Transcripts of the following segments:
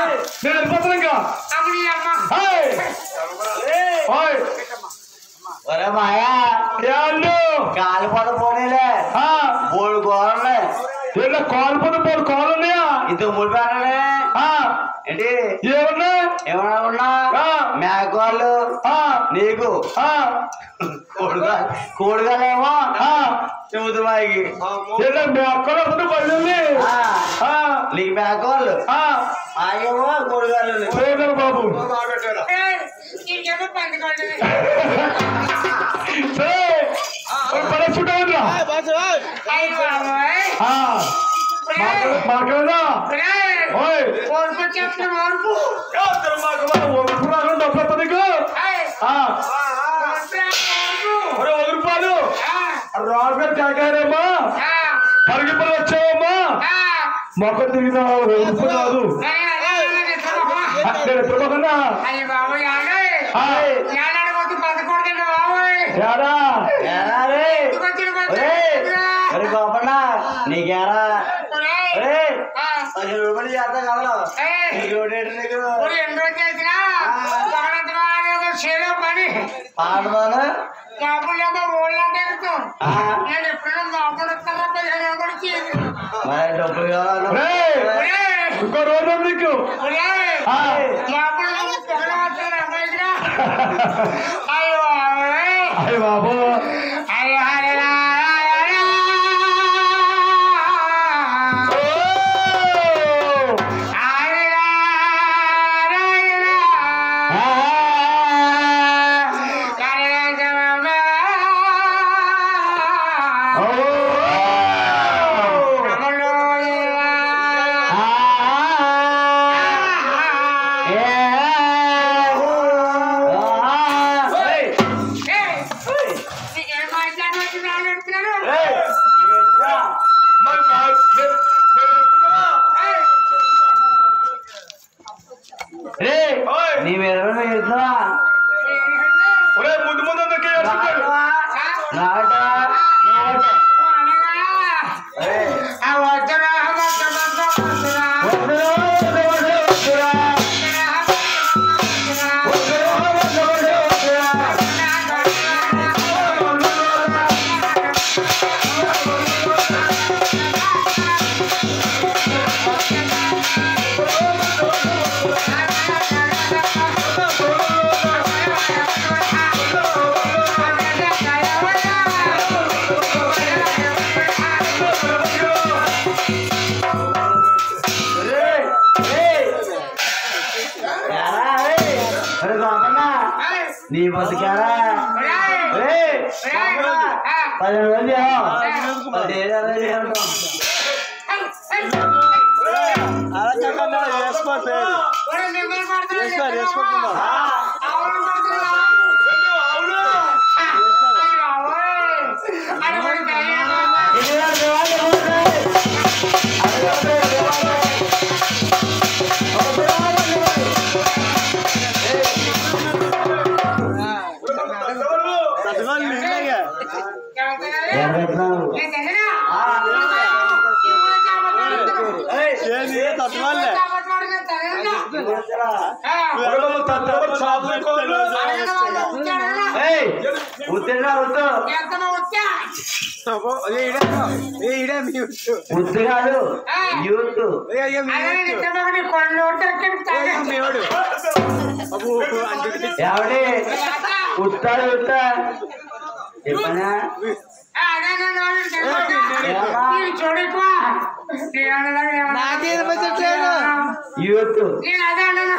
నేను వెళ్ళిపోతాను ఇంకా అప్పుడు ఈ అమ్మ హాయ్ హాయ్ ఒరే మాయా యాళ్ళు కాలిపోత పోనీలే ఆ, మూడు గోడలే ఏంటో కాలు పోతే మూడు కాలు ఉన్నాయా ఇంతకు ముడి పెట్టలే ఆ, ఏంటి ఏమన్నా ఏమన్నా ఉన్నా ఆ. మేకవాళ్ళు ఆ, నీకు ఆ, కోడుగా కోడుగాలేమో ఆ, చెబుతున్నాయి ఏంటో మీ అక్కడ వస్తుంది పడింది ఆ, నీకు మేకవాళ్ళు ఆ, ఆగేమో కోడుగాలు పోయినారు బాబు ఇంకేమో పండుకోండి పడే చుట్టా అయ్యి బాబోయ్ మాట్లాడదా ఓయ్ ఓర్పు చెప్తే ఓర్పు డబ్బులు వస్తా నీకు అయ్ ఆ, ఓర్పు ఓర్పు ఒరే ఒక రూపాయలు ఆ, రాజుగారు కాకారేమ్మా ఆ, పరిగిపడి వచ్చావమ్మా ఆ. మొక్క దిగినా రాదు అరే, అరే, అరే, నిద్రపోకమా. నేను ఎత్తుకోకుండా అయ్యి బాబోయ్ ఆడే హాయ్ ఏడాడిపోతే బతకూడదండి బాబోయ్ యారా ఏరారే ఎందుకొచ్చిన ఒరే ఒరే గోపన్న నీకేరా ఒరే పదిహేను రూపాయలు చేస్తా కదా నీకు ఒకటేంటి నీకు ఎన్ని రోజులు చేసినా చేలో పని పాడదాను లోపల ఊళ్ళంటే ఇస్తాం ఆ, నేను ఎప్పుడైనా లోపల ఇస్తామో పదిహేను రూపాయలు చేయదు మరి డబ్బులు కావాలి ఒరేయ్, ఇంకో రోజు ఉంది నీకు ఆ, లోపల పొగలు వచ్చారు అమ్మాయిరా అయ్యో అయ్యో అయ్య బాబు అయ్యో అయ్యో ఓ! ఓ! ఏయ్, ఏయ్, మరి మా- నేను- నేను వెళ్తున్నా. ఏయ్, ఓయ్, నీ మీద వెళ్తున్నా ఒరేయ్, ముందు ముందు ఎందుకు ఏడుస్తున్నాడు? నాట వద్దురా, వద్దురా, వద్దురా, వద్దురా. వద్దురా, వద్దురా, వద్దురా. ఏయ్, ఏయ్. ఏరా, ఏయ్. ఒరే గోపన్న, నీ బతికారా ఏయ్, గోపన్న, పదిహేను రోజులు చేయవు. పదిహేను రోజులు చేయవు. ఇది నా దేవాలి, దేవాలి. అది దేవాలి, దేవాలి. ఏం పెట్టినావు? ఏయ్, ఒరేయ్, బాబు, తక్కువ షాపులు ఎక్కువ ఉన్నాయి. ఏయ్, ఉత్తిగా ఉత్తు ఉత్తు కాదు యూత్ ఎవడి ఉత్తాడు ఉత్తా చెప్పనా యూత్ నేను అదే అన్నాను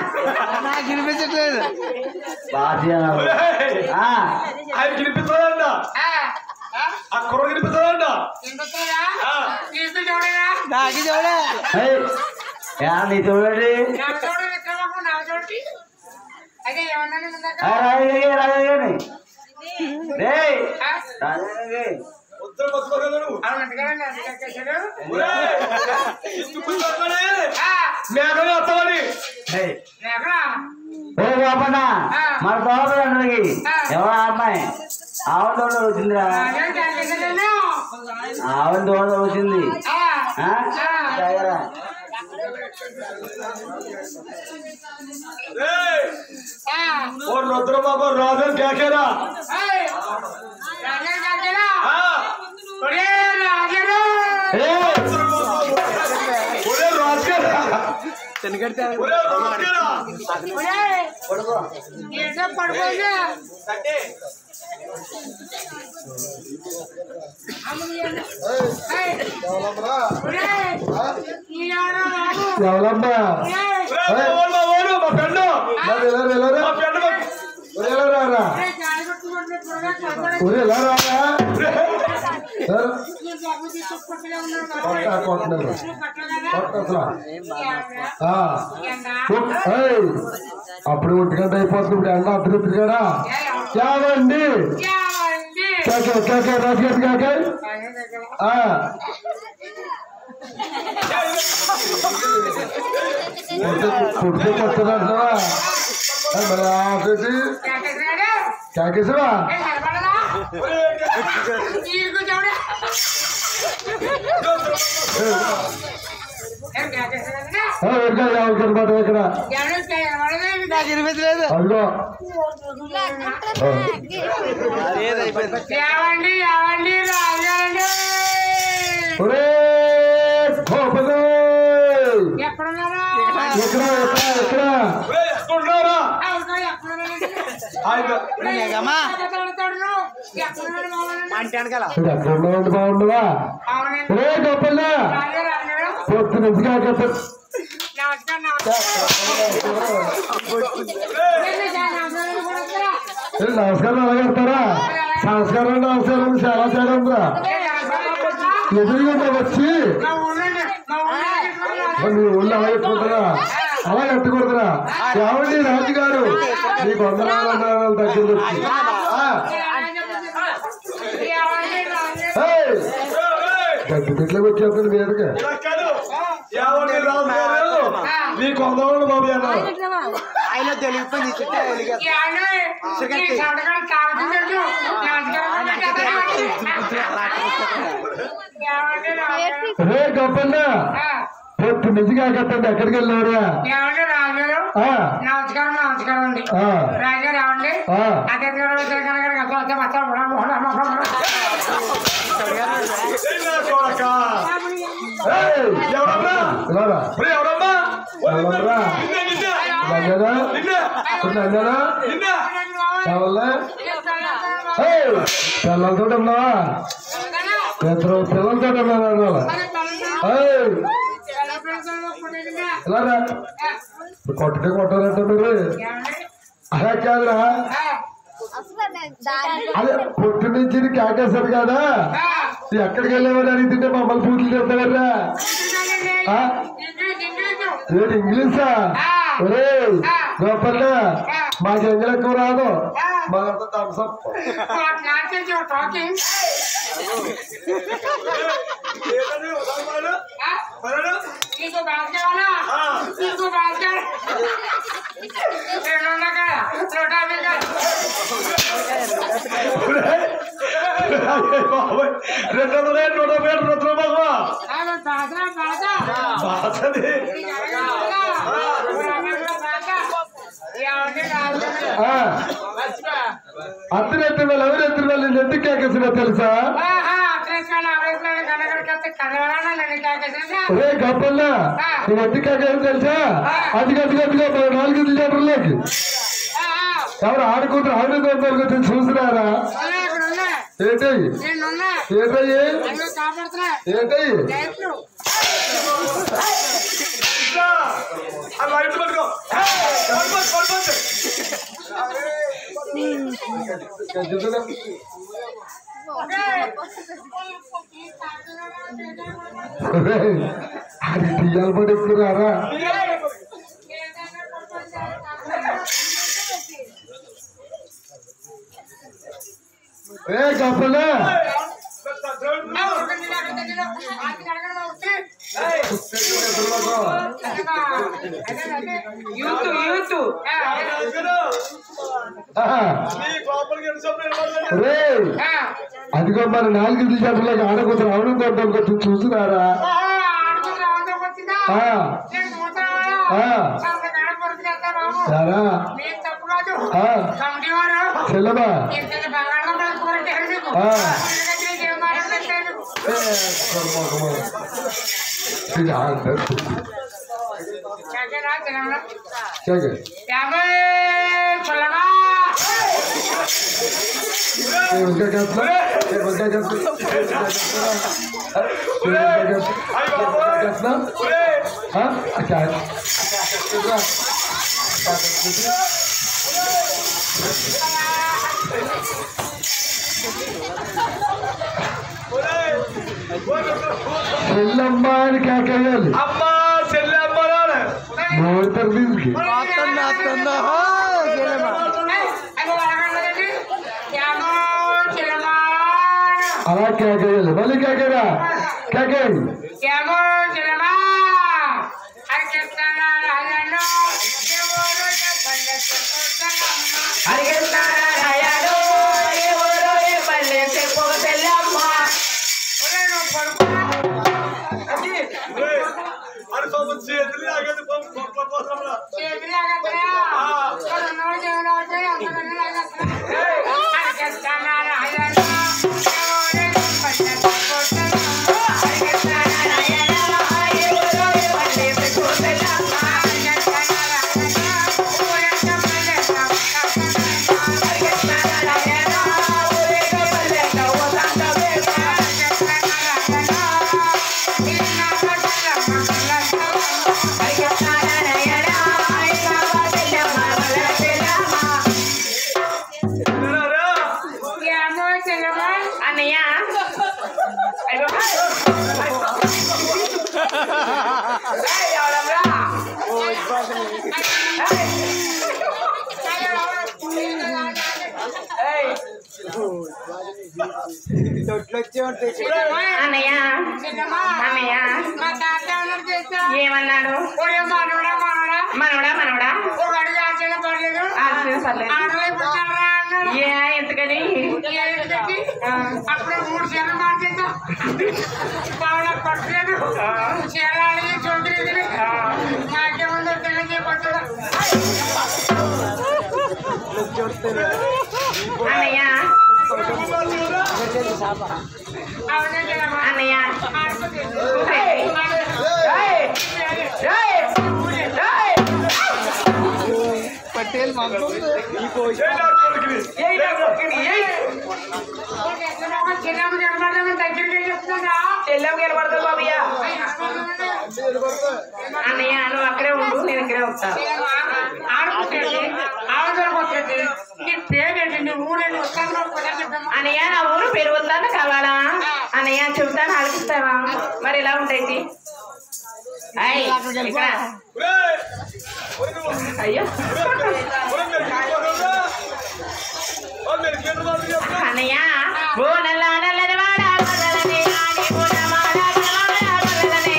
బాధ్యత ఒరేయ్, ఆ, ఆయన గెలిపిస్తాడంట ఆ, ఆ, ఆ కుర్ర గెలిపిస్తాడంట ఎందుకురా? నీకు చూడరా? ఏయ్, యా నీ చూడండి నా చూడు విక్రమకు, నా చూడు. అదే ఏమన్నాను ఇందాక? రాజయ్య రాజయ్యని రేయ్ ఆ? రాజయ్య ఉత్తర పట్టుకోగలరు నువ్వు. అవును, అందుకనే అందుకే చేశాడు. ఒరేయ్, ఎందుకు పట్టుకోలే? ఆ, మేకలే వస్తామని ఏయ్, ఎక్కడా? ఓ బాపన్న మన తోటకి ఎవరు అమ్మాయి ఆవిడ తోట వచ్చిందిరా అదే చేశాను. ఆవిడ తోట వచ్చింది ఆ, ఆ? జాగ్రత్త. ఏయ్, ఆ, ఓ రుద్రబాబు రాజు కేకేరా ఏయ్, రాజా రాజారా, ఆ, ఒరే రాజారా, ఏ ఒరే రాజుకేరా ఒరే రాజుకేరా ఒరే, ఏంటో పడుకోండి. అమ్మయ్య. ఏయ్, ఒరే, ఈయన బాబు, ఎవరమ్మా ఒరే, ఒరే ఓడు ఓడు మా ఫ్రెండ్ మరి ఎలా రా, ఎలా రా? మా ఫ్రెండ్ మా- ఒరే ఎలా రారా ఒరే, గాలి కొట్టుకుంటే త్వరగా కనపడదు. ఒరే ఎలా రారా ఏ? ఈ బాబు తీసుకొట్టుకుంటూనే ఉన్నాడు బాబు. కొట్ట కొట్టినారు నువ్వు పట్టలేదా? కొట్ట అసలు ఏంట్రా? ఆ. ఏంటా? ఉప్, ఏయ్. అప్పుడు ఒంటి గంట అయిపోతుంది ఇప్పుడు ఎండ అర్థం కదా యావండి ఏమండి? కాకే కాకే రాజు కాకే అదే దగ్గర. ఆ. కొడితే- కొడితే కొట్టదంటావా మరి ఆపేసి కేకేశాడు? కాకేసావా ఏ కనపడదా? ఈడుకు చూడు. ఏం కేకేశాడంటే? ఎవరికా ఎవరికి అనమాట ఇక్కడ ఎవరు కనపడలేదు. అదిగో ఏమండి ఏమండి రాజారండి ఒరే గోపదు ఎక్కడున్నారా ఎక్కడ ఎక్కడ ఎక్కడ ఒరే ఎక్కడున్నారా అవును ఎక్కడున్నారండి ఆయన అంటే ఇక్కడ ఎక్కడ ఉన్నావండి బాగుండవా అవునండి ఒరే గోపల్లా రాజా రాజారు పొత్తు నుంచి కాకపోతే నమస్కారం నమస్కారం ఏంటి సార్, నమస్కారం కూడా వస్తారా? నమస్కారం అలాగెడతారా సంస్కారం నమస్కారం చాలా తేడా ఉందిరా ఏ నమస్కారం వస్తారా? ఎదురుగా వచ్చి మా ఊళ్ళోనే, మా ఊళ్ళో మరి మీ ఊళ్ళో అలా ఎట్టుకుంటారా అలా ఎట్టకూడదురా ఏమండి రాజు గారు మీకు వందనాలు వందనాలు దగ్గర వచ్చి ఆ, ఏమండి రాజా ఏయ్, గడ్డి బిడ్డలకు వచ్చేస్తుంది మీదకి ఇలా కాదు ఎవరి రాజు గారు నీ కొందరు బాబు అన్నారు ఆయన తెలిగిపోయింది చెట్టు వెలిగేస్తుంది. ఏమండి ఈ సంతకాలు తాగుతున్నట్టు నమస్కారం ఏమండి రాజా రే గొప్పన్న పొత్తు నుంచి కాకట్టండి ఎక్కడికి వెళ్ళారా ఏమండి రాజారు ఆ, నమస్కారం నమస్కారం అండి ఆ, రాజారు ఏమండి ఆ. అదే కనుక మొత్తం చూడక ఏయ్, ఎవరమ్మా ఇలా రా. ఒరే ఎవరమ్మా ఒరే, ఎవరమ్మా? నిన్నే నిన్నే రంగనా? నిన్నే ఇప్పుడు రంగనా? నిన్నే ఎవరిలే? ఏయ్, పిల్లలతో ఉన్నావా ఇద్దరు పిల్లలతో ఉన్నారు అన్నావా? ఏయ్, ఇలా రా. ఇప్పుడు కొట్టడే కొట్టారంట మీరు అలా కాదురా అదే పొట్టు నుంచి కాకేశారు కదా ఎక్కడికి వెళ్ళేవారు అడిగితే మమ్మల్ని పూర్తి చెప్తారా ఆ? ఏంటి ఇంగ్లీషా ఒరే గోపన్న మాకు ఎంగిల్ ఎక్కువ రాదు మాకంతా థమ్స్అప్ టాకింగ్ ఏదని ఉదాహరణ మరణ నీకు బాగా నీకు బాగా రెండు వందల నూట యాభై కాదు. బాబాయ్ రెండు వందల ఏడు నూట పేరు రుద్ర బాబా అది బాగా బాగా బాధది ఈ జరగదు బాగా. ఊరందరూ బాగా. ఏమండి రాజు? ఆ, అత్తరు ఎత్తున వాళ్ళు ఎవరు ఎత్తున వాళ్ళు ఎందుకు కాకేసినా తెలుసా ఆహా, అట్రేసుకొని ఆవేశంలో కనగడికెళ్తే కలవాలన్నా నన్ను కాకేసిందా? ఒరే గొప్పన్న నువ్వు ఎందుకు కాకేసి తెలుసా అది గదిగా మన నాలుగు లీటర్లోకి ఆహా, ఎవరు ఆడుకుంటారు ఆడుకుంటారు చూసినారా ఉన్నాయి, ఇక్కడ ఉన్నాయి. ఏంటయ్యి రెండు ఉన్నాయి. ఏంటయ్యి అన్నీ కాపాడుతున్నాయి. ఏంటయ్యి లైట్లు. ఆ లైట్ పట్టుకో పడిపోతుంది పడిపోతుంది ఒరేయ్, అది తీయాలి పడి ఎక్కురారా ఏ గొప్పన ఆ, ఒకటి నాకు తెలియదు. ఆటికి అడగడం వచ్చి. యూత్ యూత్ నీ కోపలికి ఎంత సమయం ఇవ్వాలి? రే అదిగో మన నాలుగు లీటర్లోకి ఆడుకుంటారు ఆడుకుంటారు కొంచెం చూసినారా ఆడుకుని రావడం వచ్చిందా ఆ, నేను చూస్తున్నాను. ఆ. అంత కాడ పొరుచుకెళ్తా బాబు. సరా మీరు తప్పు కాదు. ఆ. కమిటీ వారు చెల్లెమా ఇంతటి బంగాళం పడుకోవాలంటే ఎందుకు? ఆ. ఎందుకంటే నీకేం మాట్లాడలేదు. చక్కగా తినమ్మా. యాభై పుల్లగా. చెల్లమ్మాని కాకేయాలి అమ్మా చెల్లి అమ్మరాడు నోడతారు దీనికి వస్తుందా వస్తుందా చేయలేమా ఏయ్, అగో అడగండి. యాభై చిల్లగా. అలా కేకేయాలి మళ్ళీ కేకేరా కేకేయి యాభై చిల్లగా. అది చెప్తానా రాజన్న. ఎవరు చెప్పండి చెప్పుతానమ్మా. ఒరేయ్, నువ్వు పడుకోరా. అని పాపం చేతులు ఆగదు పాపం గొప్ప పోతాంరా. చేతులు లాగేత్తరా? ఇక్కడ ఉన్నవాడు దేవుడు అవుతాయి, అంతకన్నా లాగేత్తరా? అది చెప్తానా రాజన్న. ఎవరు చెప్పండి చెప్పుతానమ్మా. అది చెప్తానా రాజన్న. అది చెప్తానా రాజన్న. ఊరంతా మళ్ళీ విన్నారా? అన్నయ్య దొడ్లు వచ్చే ఉంటాయి అన్నయ్య అన్నయ్య మా తాత ఏమన్నాడు తెలుసా? ఏమన్నాడు ఒరే మనవడా మనవడా మనవడా మనవడా ఒక అడుగు ఆచరణ పడలేదు ఆశ్చర్య పర్లేదు ఆడలే పుట్టారా అన్నాడు ఏ ఎందుకని ఏడుకెట్టి, అప్పుడు మూడు చీరలు మార్చేద్దాం బాగా పట్టలేదు చీరలు అడిగి చూడలేదు నాకేముందో తెలియజే పట్టదు అన్నయ్య అవునే కదా అన్నయ్య పట్టేలు మంతుంది చేయి నా కొడుకుని. చిన్నప్పుడు కనబడదామని దగ్గరికి చెప్తున్నా చెల్లెం గెలబడతావు బాబయ్య అన్నయ్య నువ్వు అక్కడే ఉండు నేను ఇక్కడే వస్తా ఆడుకుంటుంది ఆడదానికి వస్తుంది నీ పేరేంటి నీ ఊరేంటి వస్తాను చెప్పమ్మా అన్నయ్య నా ఊరు పేరు వద్దాను కావాలా అన్నయ్య చెబుతాను ఆలోచిస్తావా మరి ఎలా ఉంటాయి అయ్ ఇక్కడ ఒరేయ్! ఒరే నువ్వు. అయ్యో ఒరే మీరు కింద ఓ మీరు కింద వాళ్ళు చెప్పు. అన్నయ్య ఓ నల్ల నల్లని వాడా గొర్రెలని ఆడి పూటమాడ గొర్రెల గొర్రెలని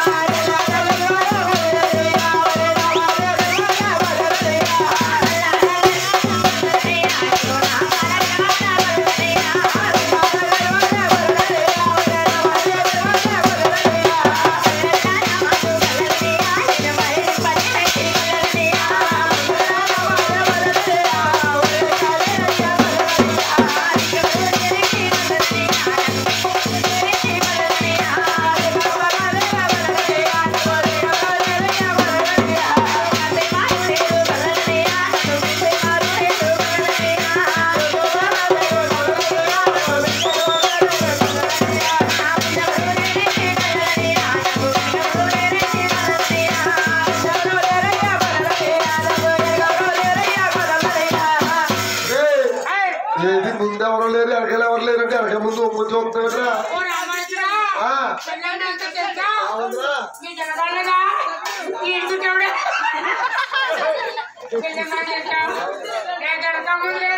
ఏది ముందు ఎవరు లేరు వెనకాల ఎవరు లేరు అంటే వెనక ముందు ఒమ్ము చూపుతారా ఓ రామాయణ ఆ. చెల్లెలు ఎంత తెలుసా అవునరా నీ జనగాళ్ళగా ఈ ఇంటి దేవుడే చెల్లెమ్మ చేశావు నేను జనక ముందే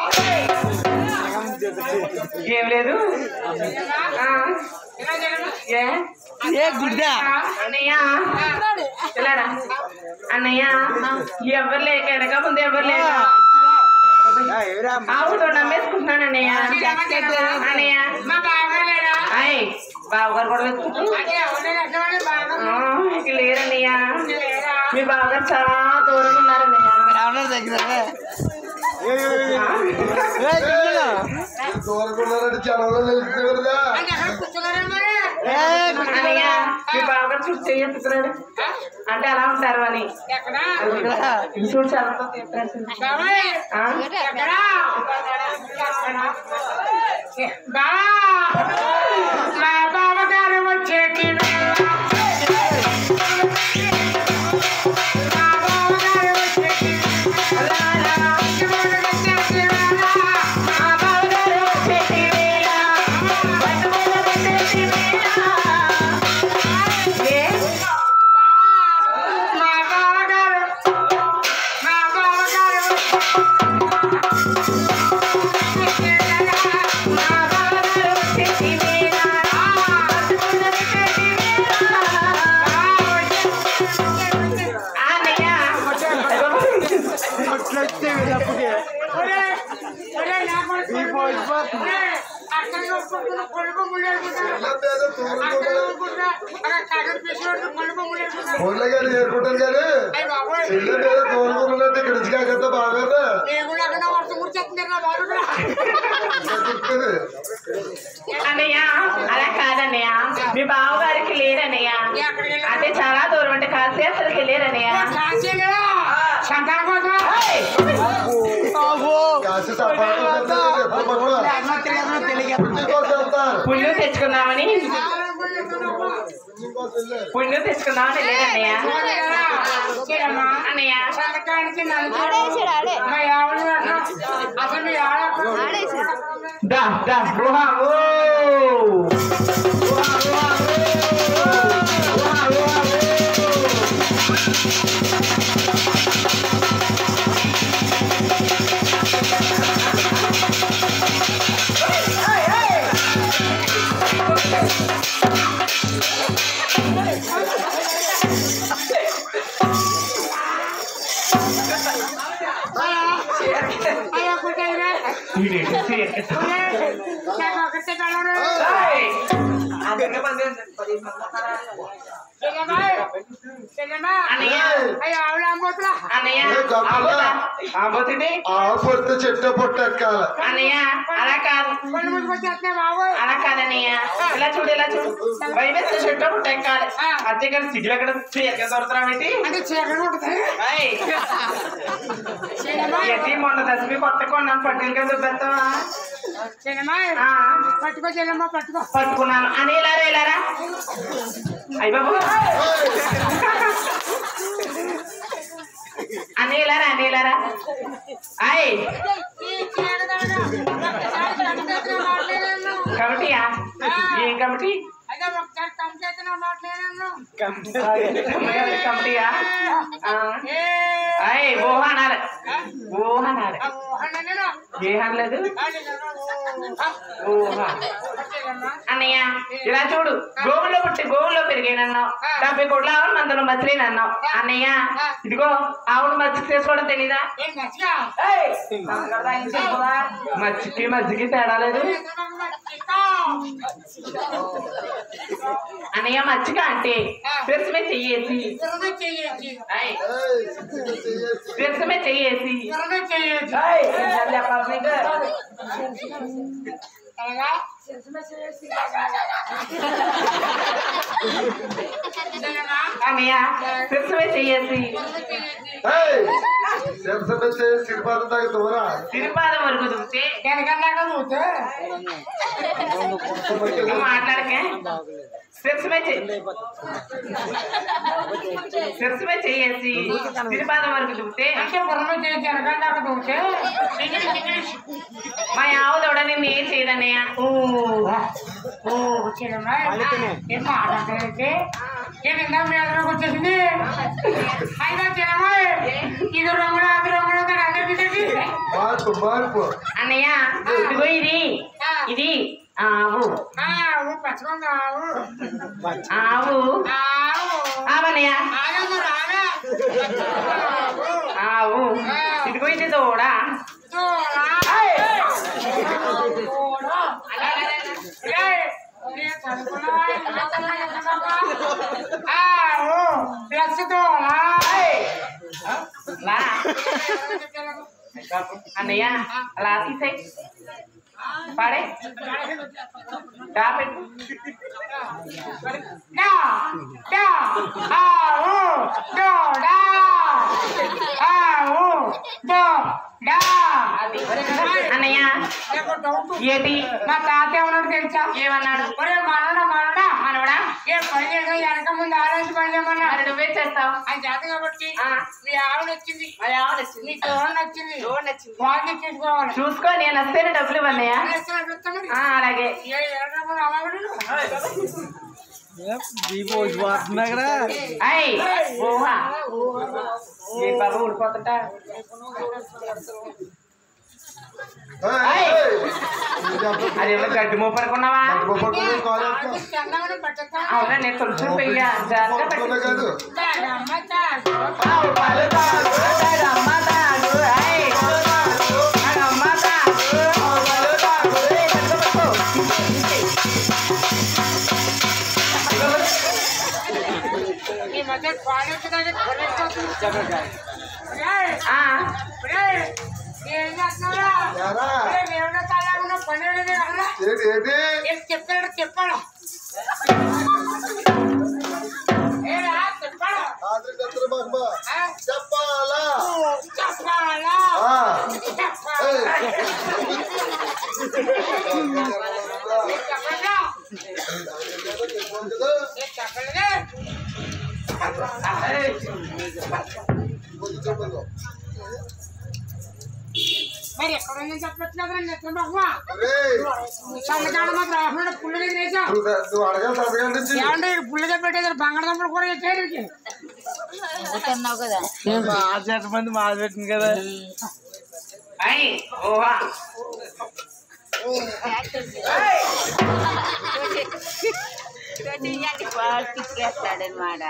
ఏం లేదు ఆ, ఇలా జనమ ఏ ఏ గుడ్డ అన్నయ్య పిల్లడా అన్నయ్య ఎవరు లేక వెనక ముందు ఎవరు లేక ఆవుతో నమ్మేసుకుంటున్నాను అన్నయ్య అన్నయ్య మా బాగా లేడా అయ్ బావగారు కూడా వెతుకుంటూ అదే ఎవరైనా బాగా ఆ, ఇక లేరన్నయ్య మీ బాగా చాలా దూరం ఉన్నారన్నయ్య రావడం దగ్గర కోరుకున్నారంటే జనంలో నిలుస్తుంది కదా అన్నయ్య మీ బాగా చూసి చెయ్యొచ్చుతున్నాడు అంటే అలా ఉంటారు అని చూడు చాలా ఆ? మా బావగారు వచ్చేటి మా బావగారు వచ్చేటి మా బావగారు వచ్చేటి వేళ, బతుకుల వచ్చేటి వేళ. ఏ? మా బావగారు మా బావగారు మా బావగారు వచ్చేటి వేళ, బతుకుల వచ్చేటి వేళ. ఆ అన్నయ్య, అట్లొచ్చే వీళ్ళప్పుడే ఫోన్లో కానీ ఏర్పడ్డాను కానీ చెల్లె మీద కోరుకున్నట్టు ఇక్కడ నుంచి కాకుండా బాగా అన్నయ్య అలా కాదన్నయ్య మీ బావగారికి లేరన్నయ్య అంటే చాలా దూరం అంటే కాసే అసలుకి లేరన్నయ్య సంతానం కోసం బాబో కాసి సంపాదించారు వెళ్తారు పుణ్యం తెచ్చుకుందామని పుణ్యం తెచ్చుకుందామని లేరన్నయ్య అన్నయ్య సంతకానికి నన్ను మా ఆవిడ అసలు మీ ఆవిడ దా దా ఊహా ఓ ఊహా ఊహా ఓ ఊహా ఊహా ఓ అయ్యో కుట్టేరా నాకు ఒకటే కలరు చెల్లెమ్మా చెల్లెమ్మా అన్నయ్య అయ్యో ఆవిడ అమ్మోతురా అన్నయ్య ఏ గొప్పదా? ఆపోతా ఆపోతుంది ఆ పొడితే చెట్టు పొట్టెక్కాల అన్నయ్య అలా కాదు కొన్ని ముందుకొచ్చేస్తున్నా బాబు అలా కాదన్నయ్య ఇలా చూడు ఇలా చూడు భయమేస్తే చెట్టు పుట్ట ఎక్కాలి అంతే కానీ సిగ్గులు ఎక్కడ ఎక్కడ దొరుకుతున్నామేంటి అంటే చీకటి ఉంటుంది చెల్లెమ్మా ఎట్టి మొన్న దశమి కొత్త కొన్నాను పట్టుకుని కదా పెడతావా చెల్లెమ్మా ఆ, పట్టుకో చెల్లెమ్మా పట్టుకో పట్టుకున్నాను అని ఇలారా ఇలారా అయ్య బాబు అని ఇలారా అని ఇలారా అయ్ కమిటీయా ఏం కమిటీ అదే ఒకసారి కంప్లీట్ మాట్లాడాను కమిటీయా ఆ, అయ్ ఊహ అనాలి ఊహ అనాలి నేను ఏ అనలేదు ఊహ అన్నయ్య ఇలా చూడు గోవుల్లో పుట్టి గోవుల్లో పెరిగానన్నావు డెబ్బై కోట్ల ఆవును మందలో మసిలేనన్నావు అన్నయ్య ఇదిగో ఆవును మజ్జిగ చేసుకోవడం తెలీదా ఏం మంచిగా ఏయ్, సంగదా ఏం చెప్పవా? మజ్జిగకి మజ్జిగకి తేడా లేదు అన్నయ్య మజ్జిగ అంటే పెరుసమే చెయ్యేసి ఏయ్, పెరుసమే చెయ్యేసి ఏయ్, నేను చెప్పాలి నీకు? అన్నయ్య పెరుసమే చెయ్యేసి శంసమెచ్చే సిరిపాదం తాగి దూరా తిరుపాదం వరకు దుక్కితే నువ్వు మాట్లాడకే పెరుసమే చెయ్యి పెరుసమే చెయ్యేసి తిరుపాదం వరకు దుక్కితే మా ఆవు దొడ నిన్ను ఏం చేయదన్నయ్య వచ్చేసింది అయినా చిన్నమ్మా ఇది రంగులు అది రంగులు అందరికీ మార్పు మార్పు అన్నయ్య ఇదిగో ఇది ఇది ఆవు ఆవు పచ్చగా ఆవు ఆవు ఆవు ఆవన్నయ్య ఆగమ్మ రాగా ఆవు ఇదిగో ఇది దూడ చూడా చూడా ఏయ్, నేను చదువుకున్నావా? ఇలా చదవగలుగుతున్నావా? ఆ, ఓ, ప్రస్తుతం ఆ. లా అన్నయ్య అలా తీసేయ్ పాడే డా పెట్టు డా, డా, ఆ, ఓ, దో, డా. ఆ, ఓ, దో, డా. అన్నయ్య నాకు డౌట్. ఏంటి మా తాత ఏమన్నాడు తెలుసా ఏమన్నాడు ఒరే మనడా మనడా మనవడా ఏ పని చేయడం వెనక ముందు ఆలోచించి పని చేయమన్నా మరి నువ్వే చేస్తావు ఆయన చేత కాబట్టి ఆ. మీ ఆవిడ వచ్చింది మరి ఎవరు వచ్చింది? నీ తోడు నచ్చింది ఎవరు నచ్చింది? వాళ్ళు చూసుకోవాలి చూసుకో నేను వస్తేనే డబ్బులు ఇవ్వన్నయ్య చేస్తున్నట్టు వస్తా మరి. ఆ, అలాగే ఏ ఏడప్పుడు అవ్వకూడదు. దీపం వచ్చిపోతుంది అక్కడ అయ్ ఓహా ఏ బాబు ఊడిపోతుంటా అదేమో గడ్డి మోపు అనుకున్నావా ఆవిడ చందమని పట్టేస్తా. అవునా నేను తులసి పెయ్య జాగ్రత్త పెట్టు. కాదు తాగమ్మ తాగు. ఆవు పాలు తాగు, తాగమ్మ తాగు, అయ్. తాగమ్మ తాగు, ఆవు పాలు తాగు. ఏయ్, పట్టుకో, పట్టుకో. ఈ మధ్య కాలేజ్ దగ్గర కొనేసుకోవచ్చు. ఒరేయ్, ఆ, ఒరేయ్, ఏం చేస్తున్నావురా? ఏరా? ఒరేయ్, దేవుడా తల్లా ఉన్న పని అనేది అలా. ఏంటి ఏంటి ఏం చెప్పాడు చెప్పాడు ఏరా చెప్పాడు రాత్రి నిద్ర మహిమ ఆ? చెప్పాలా చెప్పాలా ఆ. చెప్పాలా ఏయ్. చెప్పలేదా చెప్పలేదు. ఏ చెప్పలేదే అయ్. కొంచెం చెప్పలేదు. మరి ఎక్కడ ఉందని చెప్పట్లేదు నిద్ర బహుమా ఒరేయ్, చల్లగాడ మా బ్రాహ్మణుడు పుల్లగా చేసాం నువ్వు నువ్వు అడగాలి తాతగారి నుంచి ఏమంటే పుల్లగా పెట్టేది బంగాళదుంపలు కూడా పెట్టాడు మా చెట్టు మంది మాది పెట్టింది కదా అయ్ ఓహా తీసుకెళ్తాడనమాట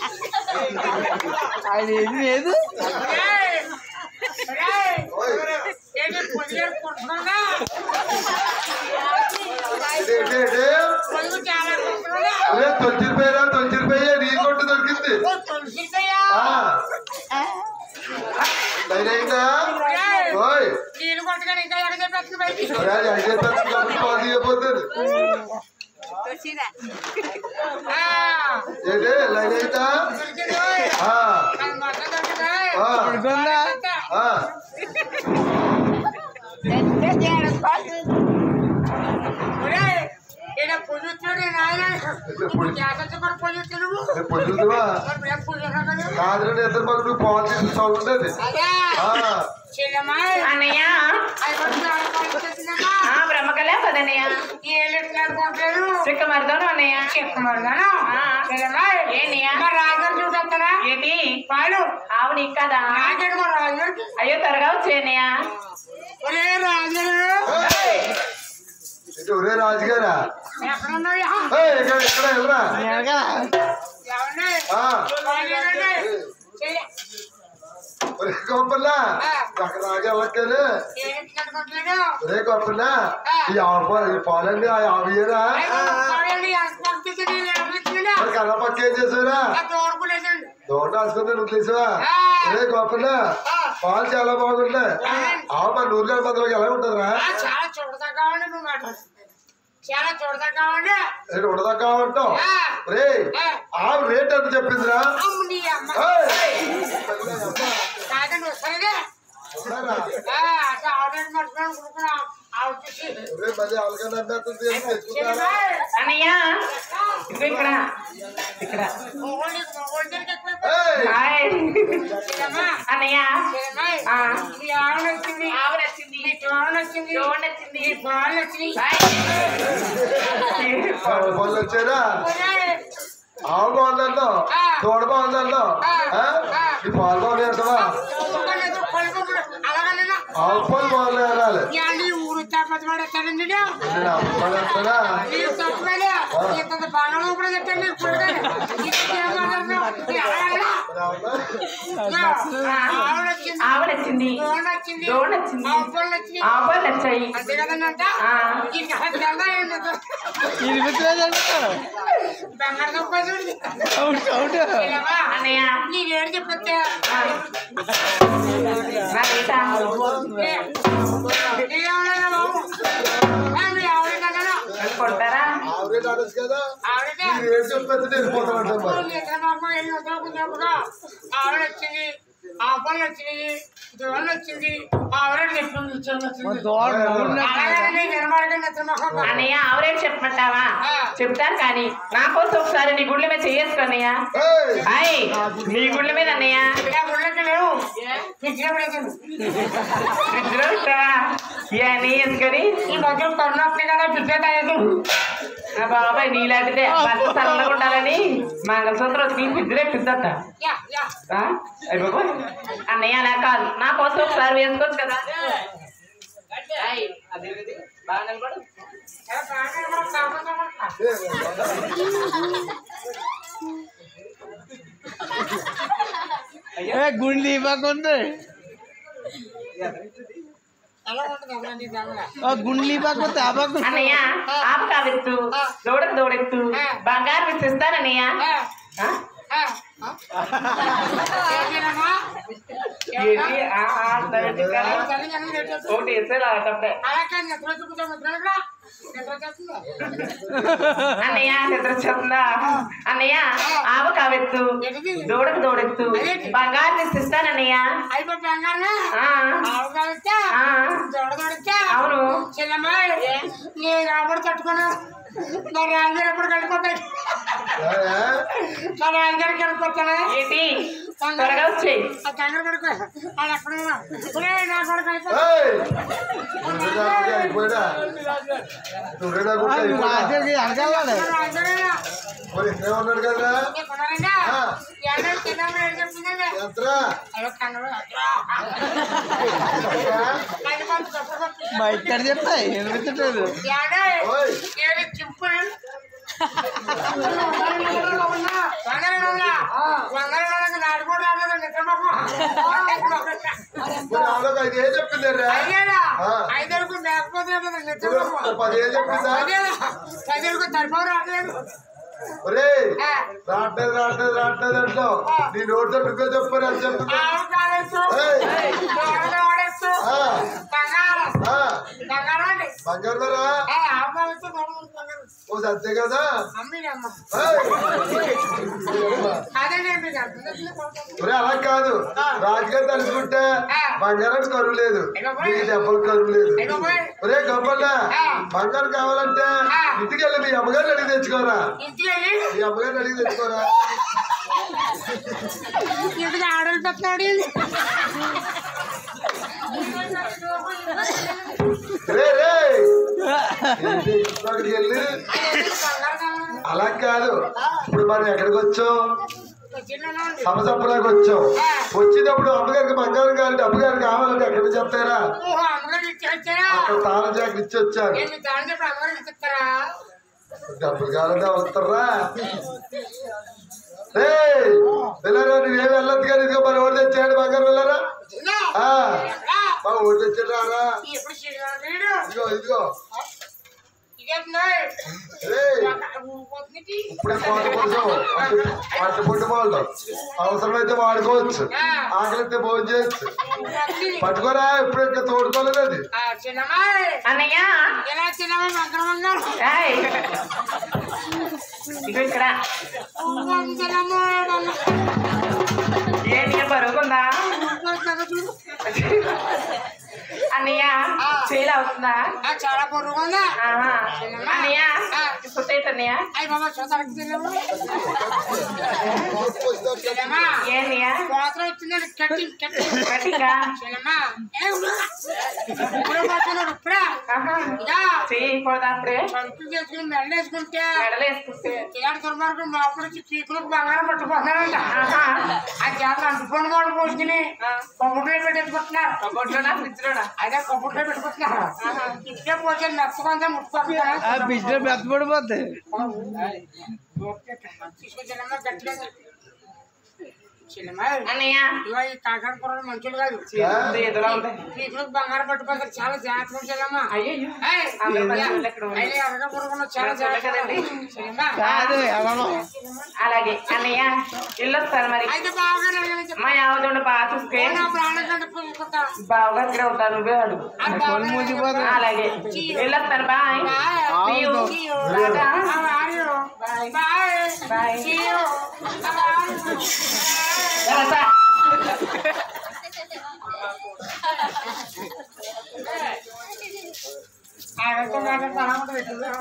ఆయన ఏది లేదు ఏంటి పొదిగారు కొడుతున్నా ఏంటి, ఏంటి, ఏంటి? పొదుగు చాలా కొడుతున్నా అరే తొలిచిరిపోయారా తొలిచిరిపోయా నీ కొట్టు దొరికింది తులసిపోయా ఆ. ధైర్యం అయిందా? ఓయ్ నీళ్ళు కొట్టుకొని ఇంకా ఎక్కడ చెప్పేస్తుంది బయటికి ఒరే, అది ఐదే పెద్ద డబ్బులు పాలు ఇవ్వబోతుంది ఆ, ఏంటి లైన్ అయిందా దొరికింది ఓయ్. ఆ, అది మొత్తం దొరికింది ఆ, పడుకుందా ఆ. ఒరేయ్, ఈడ పొద్దుచ్చాడు నాయన ఇప్పుడు గ్యాస్ వచ్చి కూడా పొద్దుచ్చు నువ్వు రేపు పొద్దున్నవా? మరి బ్రేక్ పొద్దున్నావు కదా కాదురా ఇద్దరు పక్కన నువ్వు పాలు చేసి సౌండ్ ఉండేది అదే ఆ, చెల్లమ్మా అన్నయ్య అది కొంచెం ఆడుకోవాల్సిందమ్మా ఆ బ్రహ్మకలే పదన్నయ్య ఏళ్ళు ఎట్లా అనుకుంటారు చిక్క మరిదోను అన్నయ్య చెక్కమన్నాను ఆ. చెల్లమ్మా ఏంటియా? మా రాజుగారు చూసేస్తారా ఏంటి పాలు ఆవు నీకు కదా నాకేడు మా రాజుగారికి అయ్యో త్వరగా వచ్చేనయ్య ఒరే రాజుగారు ఏయ్! ఏంటి ఒరే రాజుగారా ఎక్కడున్నాయా ఏయ్, ఇక్కడ ఇక్కడ వెళ్ళరా ఏమండి ఆ, రాజుగారండి చెయ్యి. ఒరే గొప్పలా అక్కడ రాగా వెళ్ళక్కలే ఏం కట్టుకుంటున్నాడు ఒరే గొప్పలా ఈ ఆవు పాలు ఈ పాలండి ఆ ఆవు ఇయ్యరా పాలండి ఎంత పంపించింది ఎవరిచ్చిందా మరి కళ్ళ పక్క ఏం చేసావురా తోడుకునేదండి దోట రాసుకుంటే వదిలేసావా ఒరే గొప్పలా పాలు చాలా బాగుంటాయి ఆవు మన నూరు మందిలోకి ఎలా ఉంటుందిరా చాలా చూడదగ్గావండి నువ్వు మాట చాలా చూడదగ్గావండి నేను ఉండదా ఉంటావు రే ఆవు రేట్ ఎంత చెప్పిందిరా అమ్మ నీ అమ్మ ఏయ్! కాదండి వస్తానే ఉన్నారా? అట్లా ఆల్రెడీ మర్చిపోయాను కొనుక్కున్నా ఆవుచేసి ఒరే మళ్ళీ ఆవులకన్నా అమ్మేస్తుంది ఏం తెచ్చుకుంటారా అన్నయ్య ఇదిగో ఇక్కడ ఇక్కడ మొగోళ్ళు మొగోళ్ళు దగ్గరికి ఎక్కువ ఏయ్! హాయ్ చెల్లమ్మా అన్నయ్య చెల్లమ్మాయి ఆ. నీ ఆవు నచ్చింది ఆవు నచ్చింది నీ తోడు నచ్చింది తోడు నచ్చింది. నీ పాలు నచ్చింది ఆవు పాలు వచ్చారా ఒరేయ్, ఆవు బాగుందల్లో దూడ బాగుందల్లో ఈ పాలు బాగున్నాయి అంటవా తోడుకోలేదు, కొనుక్కోలేదు. అలాగనేనా? ఆవు పాలు బాగున్నాయి అనాలి ఇవాళ ఈ ఊరు తప్ప అప్పటి వాడు ఎత్తాడండి నేను అప్పలేస్తానా నీకు తప్పుకోలే ఇంత బాగా కూడా చెప్పండి ఇప్పుడు ఆవిడ వచ్చింది ఆవిడ వచ్చింది లోన్ వచ్చింది లోన్ వచ్చింది. ఆవులు వచ్చింది ఆవులు వచ్చాయి అంతే కదంట ఆ. బంగారు తక్కువ చూడండి అవుట్ అవుట్ అన్నయ్య నీ వేరు చెప్పొచ్చా నాకేటా ఏమన్నా బాబు ఆవిడ ఆవిడ కొంటారా ఆవిడే అనొచ్చు కదా ఆవిడే మీరు ఏం చెప్పేది నేను పోతామంటాం మరి ఆవిడ వచ్చింది ఆ పళ్ళు వచ్చింది దోళ్ళు వచ్చింది ఆవిడ చెప్పింది వచ్చింది అలాగే నిలబడకండి ఇద్దరు మొహం అన్నయ్య ఆవిరేం చెప్పమంటావా ఆ. చెప్తాను కానీ నా కోసం ఒకసారి నీ గుళ్ళ మీద చేసుకో అన్నయ్య ఏయ్! అయ్ నీ గుళ్ళ మీద అన్నయ్య ఇలా గుళ్ళకి లేవు నిద్రపడేది ఫ్రిడ్జ్ లో పెట్టావా ఇవన్నీ ఎందుకని ఈ మధ్య కరుణాప్తి కదా పిచ్చేట నా బాబాయ్ నీలాంటిదే భర్త చల్లగా ఉండాలని మంగళసూత్రం వచ్చి ఫ్రిడ్జ్ లో ఎక్కిద్దట యా యా అయిపోయి అన్నయ్య అలా కాదు నా కోసం ఒకసారి వేసుకోవచ్చు కదా అయ్, అది ఇది. బాగా నిలబడు. ఏ గుండె ఇవ్వకుంది ఎలా ఉంటుంది అలాంటి దానిలో ఆ గుండె ఇవ్వకుంది అవ్వకు అన్నయ్య ఆపు కావెత్తు దూడకు దూడెత్తు బంగారం ఇస్తానన్నయ్య ఆ, ఆ? ఆ, ఆ. ఏంటిదమ్మా? ఏంటి? ఆ, ఆ, అంటావేంటి కదా? తల్లి జనం పెట్టొద్దు. ఒకటి వేసేలా ఆటంటే. అలా కాదు నిద్ర చూపుతాం నిద్రలో నిద్ర చేస్తుందా అన్నయ్య నిద్ర చెప్తుందా అన్నయ్య ఆవు కావెత్తు దూడకు దూడెత్తు బంగారం ఇస్తానన్నయ్య అయిపోయి బంగారం ఆ, ఆవు కావచ్చా ఆ, దొడ దొడచ్చా అవును చెల్లమ్మ నీ రాబడి తట్టుకున్నా నా రాజుగారు ఎప్పుడు కలిపోతాయి ఏయ్, నా రాజుగారికి వెళ్ళిపోతానే ఏంటి త్వరగా వచ్చేయి ఆ కంగారు పడుకో అది ఎక్కడ ఉన్నా ఒరే, నా కొడుకు అయిపోతా ఏయ్! నువ్వే నాకు అయిపోయినా నువ్వే నాకు అయిపోయినా రాజుకి వెనకాలి రాజుగారేనా మరి ఇక్కడే ఉన్నాడు కదా కొన్నారంగా ఆ. ఏడాది చిన్నప్పుడు ఏం చెప్తుందండి ఎంతరా అయ్యో కంగారు మా ఇక్కడ చెప్తాయి వినిపించట్లేదు ఓయ్ చింపుల్ నాడుకోడు రాలేదు మరి ఆవిడకు ఐదు ఏం చెప్పింది రా ఐదరుకు లేకపోతే నిద్రపోకు పది ఏం చెప్పిందా ఐదరుకు తరఫు రావట్లేదు ఒరే రావట్లేదు రావట్లేదు రావట్లేదు అంట్లో నీ నోటితో నువ్వే చెప్పారు అని చెప్తున్నా ఆవు కావచ్చు ఏయ్! దోరలు వాడచ్చు ఆ, బంగారం ఆ, బంగారం అండి బంగారు మరా ఏ, ఆవు కావచ్చు దోరలు బంగారం ఓ అంతే కదా అమ్మిడమ్మ ఏయ్! అదే నేను మీకు అర్థం చేసుకుని ఒరే అలా కాదు రాజుగారు తలుచుకుంటే బంగారం కరువు లేదు నీకు దెబ్బలు కరువు లేదు ఒరే గొప్పన్నా బంగారం కావాలంటే ఇంటికి వెళ్ళి మీ అమ్మగారిని అడిగి తెచ్చుకోరా ఇంటికి వెళ్ళి మీ అమ్మగారిని అడిగి తెచ్చుకోరా ఇంటికి ఆడలు పెట్టాడు రే రే ఏంటి అక్కడికి వెళ్ళి అలా కాదు ఇప్పుడు మనం ఎక్కడికి వచ్చాం సమసప్పుడానికి వచ్చాం వచ్చేటప్పుడు అమ్మగారికి బంగారం కావాలి అమ్మగారికి కావాలంటే ఎక్కడ చెప్తారా అమ్మగారు ఇచ్చారా అక్కడ తాళం జాకెట్ ఇచ్చి వచ్చారు నేను దాని చెప్పి అమ్మగారు ఇస్తారా డబ్బులు కావాలంటే వస్తారా రే వెళ్ళరా నువ్వేం వెళ్ళొద్దు కానీ ఇదిగో మరి ఓడి తెచ్చాడు బంగారు వెళ్ళరా ఆ, మా ఓడి తెచ్చాడు రారా ఎప్పుడు శ్రీరాముడు ఇదిగో ఇదిగో ఇదేంటి రే ఇప్పుడే కోట కోసం పంట పుట్టు వాళ్ళు అవసరమైతే వాడుకోవచ్చు ఆకలితే భోజనం చేయొచ్చు పట్టుకోరా ఇప్పుడు ఇంకా తోడుకోలేదు అది చిన్నమ్మా అన్నయ్య ఎలా చిన్నమ్మా మంగళ ఏయ్. ఇగో ఇక్కడ ఏంటి బరుగుందా అన్నయ్య చేయలు అవుతుందా చాలా పొరుగు ఉందా ఆహా. అన్నయ్య సుట్టేట అన్నయ్య అయ్యి బాబా చూసారు చిన్నమ్మా చిన్నమ్మా ఏంటయ్య కోతలు వచ్చిందండి కట్టి కట్టి గట్టిగా చిన్నమ్మా ఏ ఉన్నా? ఇప్పుడే పోతున్నాడు ఇప్పుడే ఆహా. ఇదా చేయకూడదు అప్పుడే సంతులు చేసుకుని మెడ వేసుకుంటే మెడలు వేసుకుంటే తీయాడు దుర్మార్గం లోపల నుంచి చీకులకు బంగారం పట్టుకుంటున్నారంట ఆహా. ఆ చేత అంటుకొని వాడు పోసుకుని కబుర్లో పెట్టేసుకుంటున్నారు కబోర్డ్లోనా ఫ్రిడ్జ్ లోనా అదే కబుర్లో పెట్టుకుంటున్నారు ఇట్లే పోతే మెత్తకుంటే ముట్టుకోకుండా ఆ బిజినెస్ మెత్తపడిపోతాయి తీసుకొచ్చానమ్మా గట్టిగా చిన్నమ్మా అన్నయ్య ఇవాళ ఈ కాకాడ కూరలు మంచులు కాదు ఇది ఎదురా ఉంది ఇప్పుడు బంగారం పట్టుకోవాలి చాలా జాగ్రత్తగా ఉంచాలమ్మా అయ్యయ్యో. ఏయ్, అందరూ అయ్యా, మంచోళ్ళు ఎక్కడ ఉన్నారు? అయ్యా, ఎర్రగా కొనుక్కున్నావు, చాలా జాగ్రత్తగా ఉంది. సరేమ్మా? కాదు ఎవరో అలాగే అన్నయ్య ఇల్లు వస్తాను మరి అయితే బాగా నడగని చెప్పు. మా యావతుండ బాగా చూస్తే నా ప్రాణం కంటే పువ్వుకుంటా. బాగా ఇక్కడ అవుతాను నువ్వే అడుగు అది బాగా కొలు మూసిపోతాయి అలాగే ఇల్లు వస్తాను బాయ్ See you. అవును. See you. టాటా. How are you? Bye. Bye. See you. How are you? ఎలా సార్? ఆయనతో మాట్లాడితే అలా ఉంటుంది.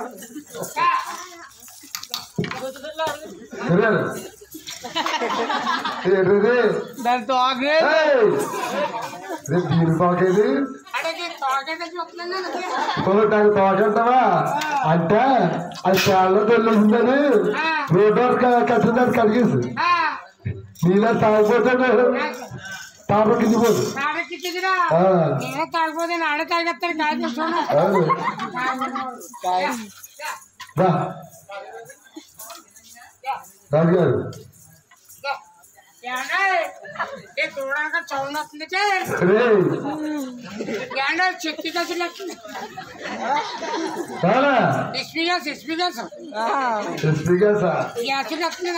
ఏంటిది దాని తోకనే ఏయ్! రే దీని తోకేది అంటే ఇది తోకైతే చూస్తున్నాను నేను. తోటాకు తోకంటావా అంటే అది చాలా తెలిసిందని రోడ్డు కట్టిందని కడిగేసి ఆ, నీళ్ళ తాగిపోతాడు తాప కింద పోదు నాడెక్కించిదిరా. ఆ. నేనే తాగిపోతే నాడే తాగేస్తాను కాదు చూడు. అవును. రా రాజుగారు ఏండే? ఏ చూడడానికి చౌన్ వస్తుంది రే ఏండే చెక్కి గదిలో వస్తుంది రాలా SP gas SP gas SP గారు సార్ గ్యాస్ వస్తుంది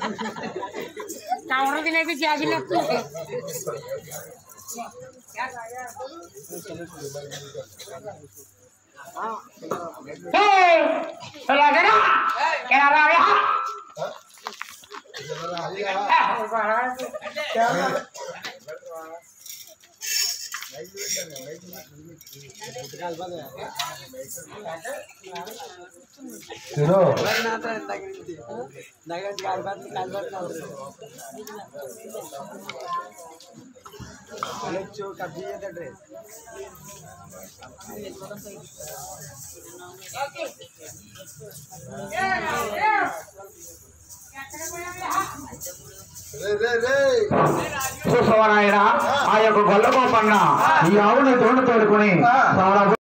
కవర్ తినేది గ్యాస్ వస్తుంది అలాగేనా? ఎలా రావా? తిను రే రే రే చూసావా నాయన ఆ యొక్క గొల్ల గోపన్న ఈ ఆవుని తోడు తోడుకుని చాలా